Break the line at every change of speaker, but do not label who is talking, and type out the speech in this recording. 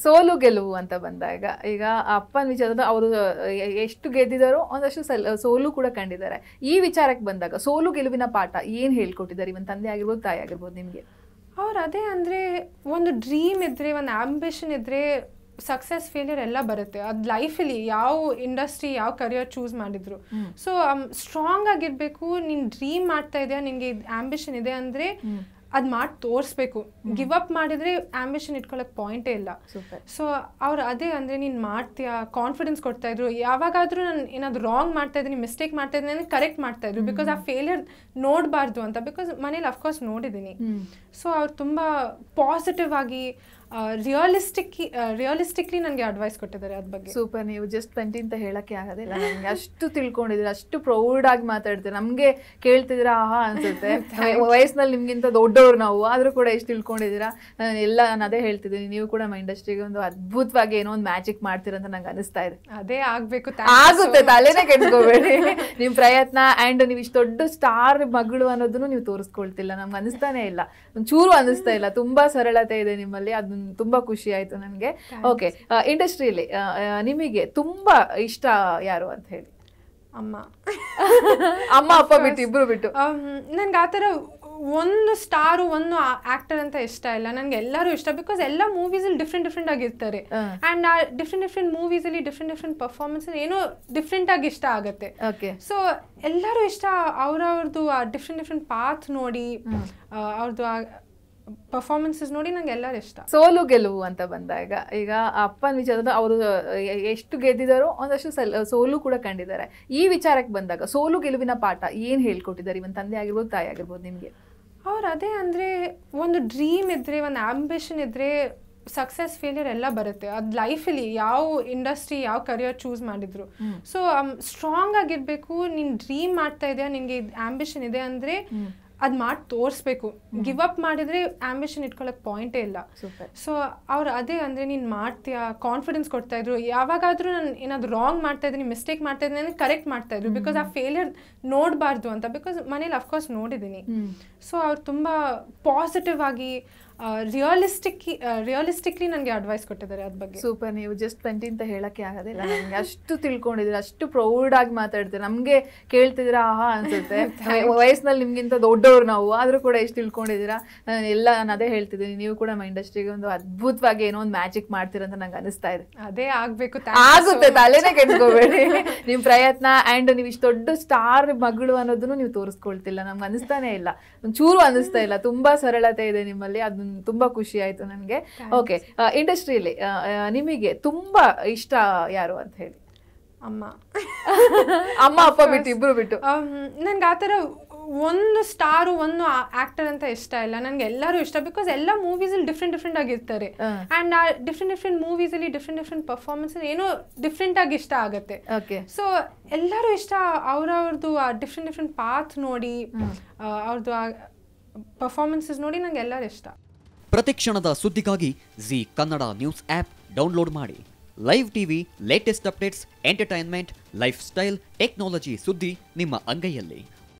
ಸೋಲು ಗೆಲುವು ಅಂತ ಬಂದಾಗ ಈಗ ಅಪ್ಪನ ವಿಚಾರದ ಅವರು ಎಷ್ಟು ಗೆದ್ದಿದಾರೋ ಒಂದಷ್ಟು ಸಲ್ ಸೋಲು ಕೂಡ ಕಂಡಿದ್ದಾರೆ ಈ ವಿಚಾರಕ್ಕೆ ಬಂದಾಗ ಸೋಲು ಗೆಲುವಿನ ಪಾಠ ಏನ್ ಹೇಳ್ಕೊಟ್ಟಿದ್ದಾರೆ ಇವನ್ ತಂದೆ ಆಗಿರ್ಬೋದು ತಾಯಿ ಆಗಿರ್ಬೋದು ನಿಮ್ಗೆ
ಅವ್ರು ಅದೇ ಅಂದರೆ ಒಂದು ಡ್ರೀಮ್ ಇದ್ದರೆ ಒಂದು ಆಂಬಿಷನ್ ಇದ್ದರೆ ಸಕ್ಸಸ್ ಫೇಲಿಯರ್ ಎಲ್ಲ ಬರುತ್ತೆ ಅದು ಲೈಫಲ್ಲಿ ಯಾವ ಇಂಡಸ್ಟ್ರಿ ಯಾವ ಕರಿಯರ್ ಚೂಸ್ ಮಾಡಿದ್ರು ಸೊ ಸ್ಟ್ರಾಂಗ್ ಆಗಿರಬೇಕು ನೀನು ಡ್ರೀಮ್ ಮಾಡ್ತಾ ಇದೆಯಾ ನಿನಗೆ ಆಂಬಿಷನ್ ಇದೆ ಅಂದರೆ ಅದು ಮಾಡಿ ತೋರಿಸ್ಬೇಕು ಗಿವ್ ಅಪ್ ಮಾಡಿದ್ರೆ ಆಂಬಿಷನ್ ಇಟ್ಕೊಳ್ಳೋಕೆ ಪಾಯಿಂಟೇ ಇಲ್ಲ
ಸೂಪರ್
ಸೊ ಅವ್ರು ಅದೇ ಅಂದರೆ ನೀನು ಮಾಡ್ತೀಯಾ ಕಾನ್ಫಿಡೆನ್ಸ್ ಕೊಡ್ತಾ ಇದ್ರು ಯಾವಾಗಾದ್ರೂ ನಾನು ಏನಾದ್ರು ರಾಂಗ್ ಮಾಡ್ತಾ ಇದ್ದೀನಿ ಮಿಸ್ಟೇಕ್ ಮಾಡ್ತಾ ಇದ್ದೀನಿ ಕರೆಕ್ಟ್ ಮಾಡ್ತಾ ಇದ್ರು ಬಿಕಾಸ್ ಆ ಫೇಲಿಯರ್ ನೋಡಬಾರ್ದು ಅಂತ ಬಿಕಾಸ್ ಮನೇಲಿ ಅಫ್ಕೋರ್ಸ್ ನೋಡಿದ್ದೀನಿ ಸೊ ಅವ್ರು ತುಂಬ ಪಾಸಿಟಿವ್ ಆಗಿ ರಿಯಲಿಸ್ಟಿಕ್ ರಿಯಲಿಸ್ಟಿಕ್ಲಿ ನನಗೆ ಅಡ್ವೈಸ್ ಕೊಟ್ಟಿದ್ದಾರೆ ಅದ್ರ ಬಗ್ಗೆ
ಸೂಪರ್ ನೀವು ಜಸ್ಟ್ ಟ್ವೆಂಟಿ ಅಂತ ಹೇಳಕ್ಕೆ ಆಗೋದಿಲ್ಲ ನನಗೆ ಅಷ್ಟು ತಿಳ್ಕೊಂಡಿದ್ದೀರಾ ಅಷ್ಟು ಪ್ರೌಡ್ ಆಗಿ ಮಾತಾಡ್ತೀರಾ ನಮ್ಗೆ ಕೇಳ್ತಿದ್ದೀರಾ ಆಹಾ ಅನ್ಸುತ್ತೆ ವಯಸ್ಸಿನಲ್ಲಿ ನಿಮ್ಗಿಂತ ದೊಡ್ಡವ್ರು ನಾವು ಆದ್ರೂ ಕೂಡ ಎಷ್ಟು ತಿಳ್ಕೊಂಡಿದ್ದೀರಾ ನಾನು ಎಲ್ಲ ನಾನು ಅದೇ ಹೇಳ್ತಿದ್ದೀನಿ ನೀವು ಕೂಡ ನಮ್ಮ ಇಂಡಸ್ಟ್ರಿಗೆ ಒಂದು ಅದ್ಭುತವಾಗಿ ಏನೋ ಒಂದು ಮ್ಯಾಜಿಕ್ ಮಾಡ್ತೀರಂತ ನಂಗೆ ಅನಿಸ್ತಾ ಇದೆ
ಅದೇ ಆಗಬೇಕು
ಆಗುತ್ತೆ ತಲೆನೇ ಕೆಡ್ಸ್ಕೋಬೇಡಿ ನಿಮ್ ಪ್ರಯತ್ನ ಅಂಡ್ ನೀವು ಇಷ್ಟು ದೊಡ್ಡ ಸ್ಟಾರ್ ಮಗಳು ಅನ್ನೋದನ್ನು ನೀವು ತೋರಿಸ್ಕೊಳ್ತಿಲ್ಲ ನಮ್ಗೆ ಅನಿಸ್ತಾನೆ ಇಲ್ಲ ಒಂಚೂರು ಅನಿಸ್ತಾ ಇಲ್ಲ ತುಂಬಾ ಸರಳತೆ ಇದೆ ನಿಮ್ಮಲ್ಲಿ ಅದನ್ನ ತುಂಬಾ ಖುಷಿ ಆಯ್ತು ನನಗೆ ಓಕೆ ಇಂಡಸ್ಟ್ರಿಯಲ್ಲಿ ನಿಮಗೆ ತುಂಬಾ ಇಷ್ಟ ಯಾರು ಅಂತ ಹೇಳಿ
ಅಮ್ಮ
ಅಮ್ಮ ಅಪ್ಪ ಬಿಟ್ಟು ಇಬ್ರು ಬಿಟ್ಟು
ನನ್ಗೆ ಆ ಥರ ಒಂದು ಸ್ಟಾರು ಒಂದು ಆಕ್ಟರ್ ಅಂತ ಇಷ್ಟ ಇಲ್ಲ ನನಗೆ ಎಲ್ಲರೂ ಇಷ್ಟ ಬಿಕಾಸ್ ಎಲ್ಲ ಮೂವೀಸಲ್ಲಿ ಡಿಫ್ರೆಂಟ್ ಡಿಫ್ರೆಂಟ್ ಆಗಿರ್ತಾರೆ ಆ್ಯಂಡ್ ಆ ಡಿಫ್ರೆಂಟ್ ಡಿಫ್ರೆಂಟ್ ಮೂವೀಸಲ್ಲಿ ಡಿಫ್ರೆಂಟ್ ಡಿಫ್ರೆಂಟ್ ಪರ್ಫಾರ್ಮೆನ್ಸ್ ಏನೋ ಡಿಫ್ರೆಂಟ್ ಆಗಿ ಇಷ್ಟ ಆಗುತ್ತೆ
ಓಕೆ
ಸೊ ಎಲ್ಲರೂ ಇಷ್ಟ ಅವ್ರವ್ರದ್ದು ಆ ಡಿಫ್ರೆಂಟ್ ಡಿಫ್ರೆಂಟ್ ಪಾತ್ ನೋಡಿ ಆ, ಅವ್ರದ್ದು ಆ ಪರ್ಫಾರ್ಮೆನ್ಸಸ್ ನೋಡಿ ನಂಗೆ ಎಲ್ಲರೂ ಇಷ್ಟ
ಸೋಲು ಗೆಲುವು ಅಂತ ಬಂದಾಗ ಈಗ ಅಪ್ಪನ ವಿಚಾರದ ಅವರು ಎಷ್ಟು ಗೆದ್ದಿದಾರೋ ಒಂದಷ್ಟು ಸಲ್ ಸೋಲು ಕೂಡ ಕಂಡಿದ್ದಾರೆ ಈ ವಿಚಾರಕ್ಕೆ ಬಂದಾಗ ಸೋಲು ಗೆಲುವಿನ ಪಾಠ ಏನ್ ಹೇಳ್ಕೊಟ್ಟಿದ್ದಾರೆ ಇವನ್ ತಂದೆ ಆಗಿರ್ಬೋದು ತಾಯಿ ಆಗಿರ್ಬೋದು ನಿಮ್ಗೆ
ಅವ್ರು ಅದೇ ಅಂದರೆ ಒಂದು ಡ್ರೀಮ್ ಇದ್ದರೆ ಒಂದು ಆಂಬಿಷನ್ ಇದ್ದರೆ ಸಕ್ಸಸ್ ಫೇಲಿಯರ್ ಎಲ್ಲ ಬರುತ್ತೆ ಅದು ಲೈಫಲ್ಲಿ ಯಾವ ಇಂಡಸ್ಟ್ರಿ ಯಾವ ಕರಿಯರ್ ಚೂಸ್ ಮಾಡಿದ್ರು ಸೊ ಸ್ಟ್ರಾಂಗ್ ಆಗಿರಬೇಕು ನೀನು ಡ್ರೀಮ್ ಮಾಡ್ತಾ ಇದೆಯಾ ನಿನಗೆ ಆಂಬಿಷನ್ ಇದೆ ಅಂದರೆ ಅದು ಮಾಡಿ ತೋರಿಸ್ಬೇಕು ಗಿವ್ ಅಪ್ ಮಾಡಿದ್ರೆ ಆಂಬಿಷನ್ ಇಟ್ಕೊಳ್ಳೋಕೆ ಪಾಯಿಂಟೇ ಇಲ್ಲ
ಸೂಪರ್
ಸೊ ಅವ್ರು ಅದೇ ಅಂದರೆ ನೀನು ಮಾಡ್ತೀಯಾ ಕಾನ್ಫಿಡೆನ್ಸ್ ಕೊಡ್ತಾ ಇದ್ರು ಯಾವಾಗಾದ್ರೂ ನಾನು ಏನಾದ್ರು ರಾಂಗ್ ಮಾಡ್ತಾ ಇದ್ದೀನಿ ಮಿಸ್ಟೇಕ್ ಮಾಡ್ತಾ ಇದ್ದೀನಿ ಕರೆಕ್ಟ್ ಮಾಡ್ತಾ ಇದ್ರು ಬಿಕಾಸ್ ಆ ಫೇಲಿಯರ್ ನೋಡಬಾರ್ದು ಅಂತ ಬಿಕಾಸ್ ಮನೇಲಿ ಅಫ್ಕೋರ್ಸ್ ನೋಡಿದ್ದೀನಿ ಸೊ ಅವ್ರು ತುಂಬ ಪಾಸಿಟಿವ್ ಆಗಿ ರಿಯಲಿಸ್ಟಿಕ್ ರಿಯಲಿಸ್ಟಿಕ್ಲಿ ನನಗೆ ಅಡ್ವೈಸ್ ಕೊಟ್ಟಿದ್ದಾರೆ ಅದ್ರ ಬಗ್ಗೆ
ಸೂಪರ್ ನೀವು ಜಸ್ಟ್ ಟ್ವೆಂಟಿ ಅಂತ ಹೇಳಕ್ಕೆ ಆಗೋದಿಲ್ಲ ನನಗೆ ಅಷ್ಟು ತಿಳ್ಕೊಂಡಿದ್ದೀರಾ ಅಷ್ಟು ಪ್ರೌಡ್ ಆಗಿ ಮಾತಾಡ್ತೀರಾ ನಮ್ಗೆ ಕೇಳ್ತಿದ್ದೀರಾ ಆಹಾ ಅನ್ಸುತ್ತೆ ವಯಸ್ಸಿನಲ್ಲಿ ನಿಮ್ಗಿಂತ ದೊಡ್ಡವ್ರು ನಾವು ಆದ್ರೂ ಕೂಡ ಎಷ್ಟು ತಿಳ್ಕೊಂಡಿದ್ದೀರಾ ನಾನು ಎಲ್ಲ ನಾನು ಅದೇ ಹೇಳ್ತಿದ್ದೀನಿ ನೀವು ಕೂಡ ನಮ್ಮ ಇಂಡಸ್ಟ್ರಿಗೆ ಒಂದು ಅದ್ಭುತವಾಗಿ ಏನೋ ಒಂದು ಮ್ಯಾಜಿಕ್ ಮಾಡ್ತೀರಂತ ನಂಗೆ ಅನಿಸ್ತಾ ಇದೆ
ಅದೇ ಆಗಬೇಕು
ಆಗುತ್ತೆ ತಲೆನೇ ಕೆಡ್ಸ್ಕೋಬೇಡಿ ನಿಮ್ ಪ್ರಯತ್ನ ಅಂಡ್ ನೀವು ಇಷ್ಟು ದೊಡ್ಡ ಸ್ಟಾರ್ ಮಗಳು ಅನ್ನೋದನ್ನು ನೀವು ತೋರಿಸ್ಕೊಳ್ತಿಲ್ಲ ನಮ್ಗೆ ಅನಿಸ್ತಾನೆ ಇಲ್ಲ ಒಂಚೂರು ಅನಿಸ್ತಾ ಇಲ್ಲ ತುಂಬಾ ಸರಳತೆ ಇದೆ ನಿಮ್ಮಲ್ಲಿ ಅದನ್ನ ತುಂಬಾ ಖುಷಿ ಆಯ್ತು ನನಗೆ ಓಕೆ ಇಂಡಸ್ಟ್ರಿಯಲ್ಲಿ ನಿಮಗೆ ತುಂಬಾ ಇಷ್ಟ ಯಾರು ಅಂತ ಹೇಳಿ
ಅಮ್ಮ
ಅಮ್ಮ ಅಪ್ಪ ಬಿಟ್ಟು ಇಬ್ರು ಬಿಟ್ಟು
ನನ್ಗೆ ಆ ಥರ ಒಂದು ಸ್ಟಾರು ಒಂದು ಆಕ್ಟರ್ ಅಂತ ಇಷ್ಟ ಇಲ್ಲ ನನಗೆ ಎಲ್ಲರೂ ಇಷ್ಟ ಬಿಕಾಸ್ ಎಲ್ಲ ಮೂವೀಸಲ್ಲಿ ಡಿಫ್ರೆಂಟ್ ಡಿಫ್ರೆಂಟ್ ಆಗಿರ್ತಾರೆ ಆ್ಯಂಡ್ ಆ ಡಿಫ್ರೆಂಟ್ ಡಿಫ್ರೆಂಟ್ ಮೂವೀಸಲ್ಲಿ ಡಿಫ್ರೆಂಟ್ ಡಿಫ್ರೆಂಟ್ ಪರ್ಫಾರ್ಮೆನ್ಸ್ ಏನೋ ಡಿಫ್ರೆಂಟ್ ಆಗಿ ಇಷ್ಟ ಆಗುತ್ತೆ
ಓಕೆ
ಸೊ ಎಲ್ಲರೂ ಇಷ್ಟ ಅವ್ರವ್ರದ್ದು ಆ ಡಿಫ್ರೆಂಟ್ ಡಿಫ್ರೆಂಟ್ ಪಾತ್ ನೋಡಿ ಆ, ಅವ್ರದ್ದು ಆ ಪರ್ಫಾರ್ಮೆನ್ಸಸ್ ನೋಡಿ ನಂಗೆ ಎಲ್ಲರೂ ಇಷ್ಟ
ಪ್ರತಿಕ್ಷಣದ ಸುದ್ದಿಗಾಗಿ Zee Kannada news app download ಮಾಡಿ live TV latest updates entertainment lifestyle technology ಸುದ್ದಿ ನಿಮ್ಮ ಅಂಗೈಯಲ್ಲಿ